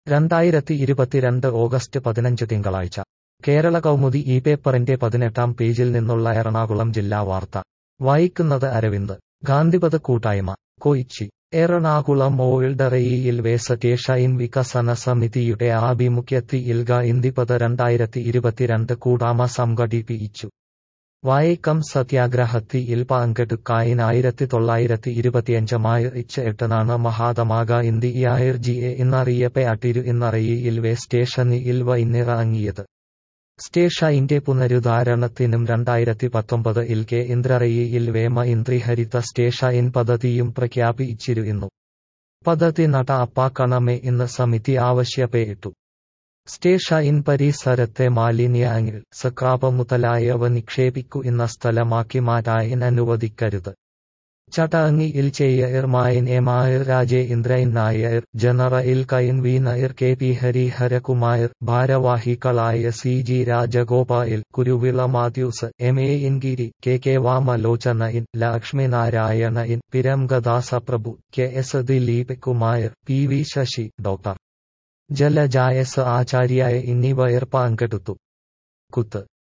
രണ്ടായിരത്തി ഇരുപത്തിരണ്ട് ഓഗസ്റ്റ് പതിനഞ്ച് തിങ്കളാഴ്ച കേരള കൗമുദി ഈ പേപ്പറിന്റെ പതിനെട്ടാം പേജിൽ നിന്നുള്ള എറണാകുളം ജില്ലാ വാർത്ത വായിക്കുന്നത് അരവിന്ദ് ഗാന്ധിപത് കൂട്ടായ്മ Kochi Ernakulam old railway station വികസന സമിതിയുടെ ആഭിമുഖ്യത്തിൽ ഗാന്ധിപത് രണ്ടായിരത്തി ഇരുപത്തിരണ്ട് കൂട്ടായ്മ സംഘടിപ്പിച്ചു വായിക്കം സത്യാഗ്രഹത്തിൽ പങ്കെടുക്കാൻ ആയിരത്തി തൊള്ളായിരത്തി ഇരുപത്തിയഞ്ച് മാർച്ച് എട്ടിനാണ് മഹാത്മാഗാന്ധി യായർജിയെ എന്നറിയപ്പെട്ടിരു എന്ന റെയിൽവേ സ്റ്റേഷനിൽ വന്നിറങ്ങിയത് സ്റ്റേഷന്റെ പുനരുദ്ധാരണത്തിനും രണ്ടായിരത്തി പത്തൊമ്പത് ഇൽ കേന്ദ്ര റെയിൽവേ മന്ത്രി ഹരിത സ്റ്റേഷൻ പദ്ധതിയും പ്രഖ്യാപിച്ചിരുന്നു പദ്ധതി നടപ്പാക്കണമേ എന്ന് സമിതി ആവശ്യപ്പെട്ടു സ്റ്റേഷൻ പരിസരത്തെ മാലിന്യങ്ങൾ സ്ക്രാപ്പ് മുതലായവ നിക്ഷേപിക്കു എന്ന സ്ഥലമാക്കി മാറ്റാൻ അനുവദിക്കരുത് ചടങ്ങിൽ chairman M Ayyar Rajendran Nair general convener K P Hariharakumar ഭാരവാഹികളായ C G Rajagopal Kuruvila Mathews M A N Giri K K Vamalochanan Lakshminarayanan പിരംഗദാസ Prabhu K S Dileep Kumar P V Sasi doctor ജലജായസ് ആചാര്യ എന്നിവർ പങ്കെടുത്തു കുത്ത്